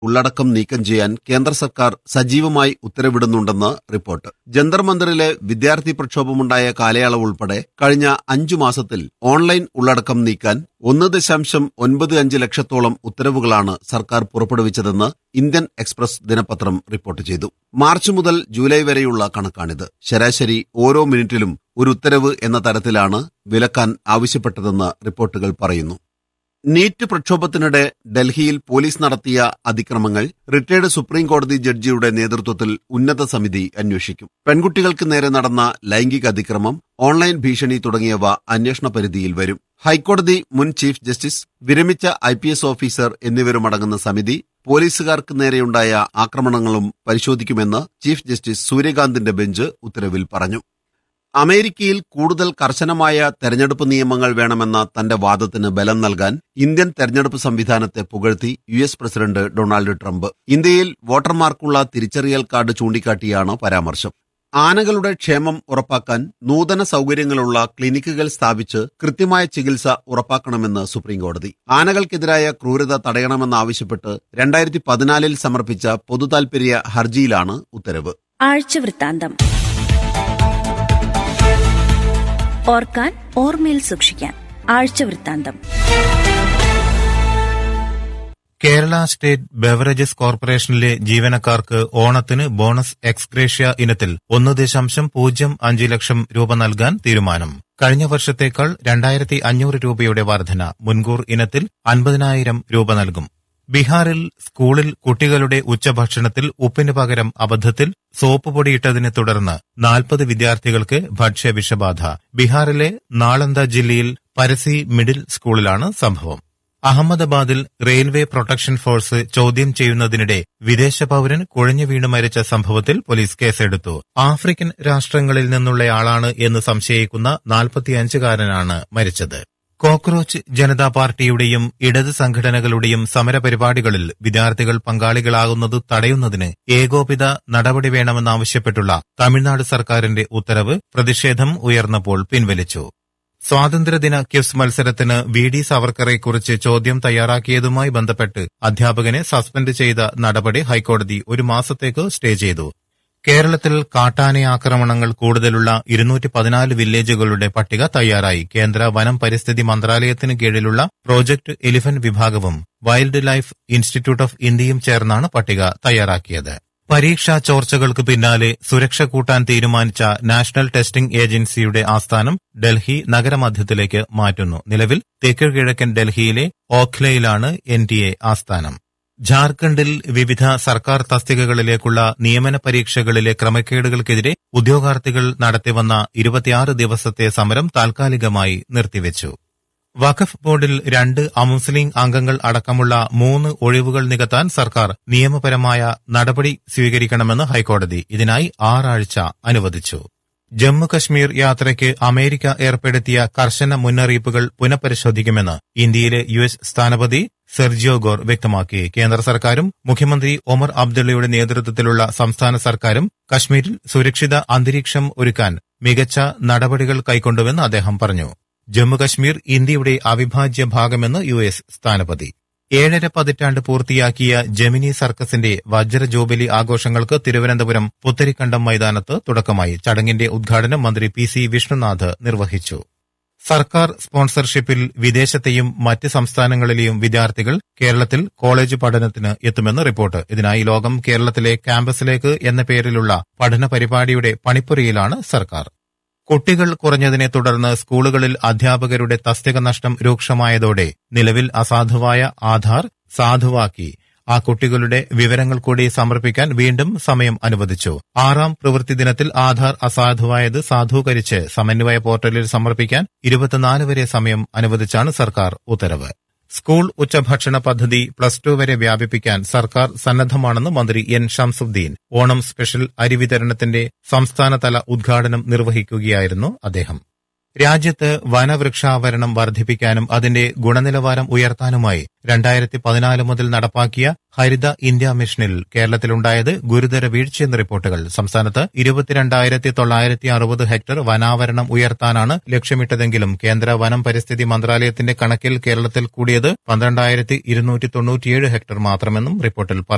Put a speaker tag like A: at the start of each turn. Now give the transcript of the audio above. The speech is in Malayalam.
A: ഉള്ളടക്കം നീക്കം ചെയ്യാൻ കേന്ദ്ര സർക്കാർ സജീവമായി ഉത്തരവിടുന്നുണ്ടെന്ന് റിപ്പോർട്ട് ജന്തർ മന്ദിറിലെ വിദ്യാർത്ഥി പ്രക്ഷോഭമുണ്ടായ കാലയളവ് ഉൾപ്പെടെ കഴിഞ്ഞ അഞ്ചു മാസത്തിൽ ഓൺലൈൻ ഉള്ളടക്കം നീക്കാൻ ഒന്ന് ദശാംശം ഒൻപത് അഞ്ച് ലക്ഷത്തോളം ഉത്തരവുകളാണ് സർക്കാർ പുറപ്പെടുവിച്ചതെന്ന് ഇന്ത്യൻ എക്സ്പ്രസ് ദിനപത്രം റിപ്പോർട്ട് ചെയ്തു മാർച്ച് മുതൽ ജൂലൈ വരെയുള്ള കണക്കാണിത് ശരാശരി ഓരോ മിനിറ്റിലും ഒരു ഉത്തരവ് എന്ന തരത്തിലാണ് വിലക്കാൻ ആവശ്യപ്പെട്ടതെന്ന് റിപ്പോർട്ടുകൾ പറയുന്നു നീറ്റ് പ്രക്ഷോഭത്തിനിടെ ഡൽഹിയിൽ പോലീസ് നടത്തിയ അതിക്രമങ്ങൾ റിട്ടയർഡ് സുപ്രീം കോടതി ജഡ്ജിയുടെ നേതൃത്വത്തിൽ ഉന്നത സമിതി അന്വേഷിക്കും പെൺകുട്ടികൾക്ക് നേരെ നടന്ന ലൈംഗിക അതിക്രമം ഓൺലൈൻ ഭീഷണി തുടങ്ങിയവ അന്വേഷണ പരിധിയിൽ വരും ഹൈക്കോടതി മുൻ ചീഫ് ജസ്റ്റിസ് വിരമിച്ച ഐ ഓഫീസർ എന്നിവരുമടങ്ങുന്ന സമിതി പോലീസുകാർക്ക് നേരെയുണ്ടായ ആക്രമണങ്ങളും പരിശോധിക്കുമെന്ന് ചീഫ് ജസ്റ്റിസ് സൂര്യകാന്തിന്റെ ബെഞ്ച് ഉത്തരവിൽ പറഞ്ഞു അമേരിക്കയിൽ കൂടുതൽ കർശനമായ തെരഞ്ഞെടുപ്പ് നിയമങ്ങൾ വേണമെന്ന തന്റെ വാദത്തിന് ബലം നൽകാൻ ഇന്ത്യൻ തെരഞ്ഞെടുപ്പ് സംവിധാനത്തെ പുകഴ്ത്തി U S president Donald Trump ഇന്ത്യയിൽ വോട്ടർമാർക്കുള്ള തിരിച്ചറിയൽ കാർഡ് ചൂണ്ടിക്കാട്ടിയാണ് പരാമർശം ആനകളുടെ ക്ഷേമം ഉറപ്പാക്കാൻ നൂതന സൗകര്യങ്ങളുള്ള ക്ലിനിക്കുകൾ സ്ഥാപിച്ച് കൃത്യമായ ചികിത്സ ഉറപ്പാക്കണമെന്ന് സുപ്രീംകോടതി ആനകൾക്കെതിരായ ക്രൂരത തടയണമെന്നാവശ്യപ്പെട്ട് രണ്ടായിരത്തി പതിനാലിൽ സമർപ്പിച്ച പൊതുതാൽപര്യ ഹർജിയിലാണ് ഉത്തരവ്
B: ആഴ്ചവൃത്താന്തം ഓർക്കാൻ ഓർമ്മയിൽ സൂക്ഷിക്കാൻ ആഴ്ചവൃത്താന്തം
C: കേരള സ്റ്റേറ്റ് ബെവറേജസ് കോർപ്പറേഷനിലെ ജീവനക്കാർക്ക് ഓണത്തിന് ബോണസ് എക്സ്ഗ്രേഷ്യ ഇനത്തിൽ ഒന്ന് ദശാംശം പൂജ്യം അഞ്ച് ലക്ഷം രൂപ നൽകാൻ തീരുമാനം കഴിഞ്ഞ വർഷത്തേക്കാൾ രണ്ടായിരത്തി അഞ്ഞൂറ് രൂപയുടെ വർധന മുൻകൂർ ഇനത്തിൽ അൻപതിനായിരം രൂപ നൽകും ബീഹാറിൽ സ്കൂളിൽ കുട്ടികളുടെ ഉച്ചഭക്ഷണത്തിൽ ഉപ്പിന് പകരം അബദ്ധത്തിൽ സോപ്പ് പൊടിയിട്ടതിനെ തുടർന്ന് നാൽപ്പത് വിദ്യാർത്ഥികൾക്ക് ഭക്ഷ്യവിഷബാധ ബീഹാറിലെ നാളന്ദ ജില്ലയിൽ പരസി മിഡിൽ സ്കൂളിലാണ് സംഭവം അഹമ്മദാബാദിൽ റെയിൽവേ പ്രൊട്ടക്ഷൻ ഫോഴ്സ് ചോദ്യം ചെയ്യുന്നതിനിടെ വിദേശ പൌരൻ കുഴഞ്ഞു വീണ് മരിച്ച സംഭവത്തിൽ പോലീസ് കേസെടുത്തു ആഫ്രിക്കൻ രാഷ്ട്രങ്ങളിൽ നിന്നുള്ളയാളാണ് എന്ന് സംശയിക്കുന്ന നാൽപ്പത്തിയഞ്ചുകാരനാണ് മരിച്ചത് കോക്രോച്ച് ജനതാ പാർട്ടിയുടെയും ഇടത് സംഘടനകളുടെയും സമരപരിപാടികളിൽ വിദ്യാർത്ഥികൾ പങ്കാളികളാകുന്നത് തടയുന്നതിന് ഏകോപിത നടപടി വേണമെന്നാവശ്യപ്പെട്ടുള്ള തമിഴ്നാട് സർക്കാരിന്റെ ഉത്തരവ് പ്രതിഷേധം ഉയർന്നപ്പോൾ പിൻവലിച്ചു സ്വാതന്ത്ര്യദിന ക്വിസ് മത്സരത്തിന് വി ഡി സാവർക്കറെക്കുറിച്ച് ചോദ്യം തയ്യാറാക്കിയതുമായി ബന്ധപ്പെട്ട് അധ്യാപകനെ സസ്പെൻഡ് ചെയ്ത നടപടി ഹൈക്കോടതി ഒരു മാസത്തേക്ക് സ്റ്റേ ചെയ്തു കേരളത്തിൽ കാട്ടാന ആക്രമണങ്ങൾ കൂടുതലുള്ള ഇരുന്നൂറ്റി പതിനാല് വില്ലേജുകളുടെ പട്ടിക തയ്യാറായി കേന്ദ്ര വനം പരിസ്ഥിതി മന്ത്രാലയത്തിന് കീഴിലുള്ള പ്രോജക്ട് എലിഫന്റ് വിഭാഗവും വൈൽഡ് ലൈഫ് ഇൻസ്റ്റിറ്റ്യൂട്ട് ഓഫ് ഇന്ത്യയും ചേർന്നാണ് പട്ടിക തയ്യാറാക്കിയത് പരീക്ഷാ ചോർച്ചകൾക്ക് പിന്നാലെ സുരക്ഷ കൂട്ടാൻ തീരുമാനിച്ച നാഷണൽ ടെസ്റ്റിംഗ് ഏജൻസിയുടെ ആസ്ഥാനം ഡൽഹി നഗരമധ്യത്തിലേക്ക് മാറ്റുന്നു നിലവിൽ തെക്കു കിഴക്കൻ ഡൽഹിയിലെ ഓഖ്ലയിലാണ് എൻ ആസ്ഥാനം ജാർഖണ്ഡിൽ വിവിധ സർക്കാർ തസ്തികകളിലേക്കുള്ള നിയമന പരീക്ഷകളിലെ ക്രമക്കേടുകൾക്കെതിരെ ഉദ്യോഗാർത്ഥികൾ നടത്തിവന്ന ഇരുപത്തിയാറ് ദിവസത്തെ സമരം താൽക്കാലികമായി നിർത്തിവെച്ചു വഖഫ് ബോർഡിൽ രണ്ട് അമുസ്ലിം അംഗങ്ങൾ അടക്കമുള്ള മൂന്ന് ഒഴിവുകൾ നികത്താൻ സർക്കാർ നിയമപരമായ നടപടി സ്വീകരിക്കണമെന്ന് ഹൈക്കോടതി ഇതിനായി ആറാഴ്ച അനുവദിച്ചു ജമ്മു കശ്മീർ യാത്രയ്ക്ക് അമേരിക്ക ഏർപ്പെടുത്തിയ കർശന മുന്നറിയിപ്പുകൾ പുനഃപരിശോധിക്കുമെന്ന് ഇന്ത്യയിലെ യു എസ് സ്ഥാനപതി സെർജിയോ ഗോർ വ്യക്തമാക്കി കേന്ദ്ര സർക്കാരും മുഖ്യമന്ത്രി ഒമർ അബ്ദുള്ളയുടെ നേതൃത്വത്തിലുള്ള സംസ്ഥാന സർക്കാരും കശ്മീരിൽ സുരക്ഷിത അന്തരീക്ഷം ഒരുക്കാൻ മികച്ച നടപടികൾ കൈക്കൊണ്ടുവെന്ന് അദ്ദേഹം പറഞ്ഞു ജമ്മുകശ്മീർ ഇന്ത്യയുടെ അവിഭാജ്യ ഭാഗമെന്ന് യു എസ് സ്ഥാനപതി ഏഴര പതിറ്റാണ്ട് പൂർത്തിയാക്കിയ ജെമിനി സർക്കസിന്റെ വജ്ര ജൂബിലി ആഘോഷങ്ങൾക്ക് തിരുവനന്തപുരം പുത്തരിക്കണ്ടം മൈതാനത്ത് തുടക്കമായി ചടങ്ങിന്റെ ഉദ്ഘാടനം മന്ത്രി പി സി വിഷ്ണുനാഥ് നിർവഹിച്ചു സർക്കാർ സ്പോൺസർഷിപ്പിൽ വിദേശത്തെയും മറ്റ് സംസ്ഥാനങ്ങളിലെയും വിദ്യാർത്ഥികൾ കേരളത്തിൽ കോളേജ് പഠനത്തിന് എത്തുമെന്ന് റിപ്പോർട്ട് ഇതിനായി ലോകം കേരളത്തിലെ ക്യാമ്പസിലേക്ക് എന്ന പേരിലുള്ള പഠന പരിപാടിയുടെ പണിപ്പുരയിലാണ് സർക്കാർ കുട്ടികൾ കുറഞ്ഞതിനെ തുടർന്ന് സ്കൂളുകളിൽ അധ്യാപകരുടെ തസ്തിക നഷ്ടം രൂക്ഷമായതോടെ നിലവിൽ അസാധുവായ ആധാർ സാധുവാക്കി ആ കുട്ടികളുടെ വിവരങ്ങൾ കൂടി സമർപ്പിക്കാൻ വീണ്ടും സമയം അനുവദിച്ചു ആറാം പ്രവൃത്തി ദിനത്തിൽ ആധാർ അസാധുവായത് സാധൂകരിച്ച് സമന്വയ പോർട്ടലിൽ സമർപ്പിക്കാൻ ഇരുപത്തിനാല് വരെ സമയം അനുവദിച്ചാണ് സർക്കാർ ഉത്തരവ് സ്കൂൾ ഉച്ചഭക്ഷണ പദ്ധതി പ്ലസ് ടു വരെ വ്യാപിപ്പിക്കാൻ സർക്കാർ സന്നദ്ധമാണെന്ന് മന്ത്രി എൻ ഷംസുദ്ദീൻ ഓണം സ്പെഷ്യൽ അരി വിതരണത്തിന്റെ സംസ്ഥാനതല ഉദ്ഘാടനം നിർവഹിക്കുകയായിരുന്നു അദ്ദേഹം രാജ്യത്ത് വനവൃക്ഷാവരണം വർദ്ധിപ്പിക്കാനും അതിന്റെ ഗുണനിലവാരം ഉയർത്താനുമായി രണ്ടായിരത്തി പതിനാല് മുതൽ നടപ്പാക്കിയ ഹരിത ഇന്ത്യ മിഷനിൽ കേരളത്തിലുണ്ടായത് ഗുരുതര വീഴ്ചയെന്ന റിപ്പോർട്ടുകൾ സംസ്ഥാനത്ത് ഇരുപത്തിരണ്ടായിരത്തി തൊള്ളായിരത്തി അറുപത് ഹെക്ടർ വനാവരണം ഉയർത്താനാണ് ലക്ഷ്യമിട്ടതെങ്കിലും കേന്ദ്ര വനം പരിസ്ഥിതി മന്ത്രാലയത്തിന്റെ കണക്കിൽ കേരളത്തിൽ കൂടിയത് പന്ത്രണ്ടായിരത്തി ഇരുന്നൂറ്റി തൊണ്ണൂറ്റിയേഴ് ഹെക്ടർ മാത്രമെന്നും റിപ്പോർട്ടിൽ പറയുന്നു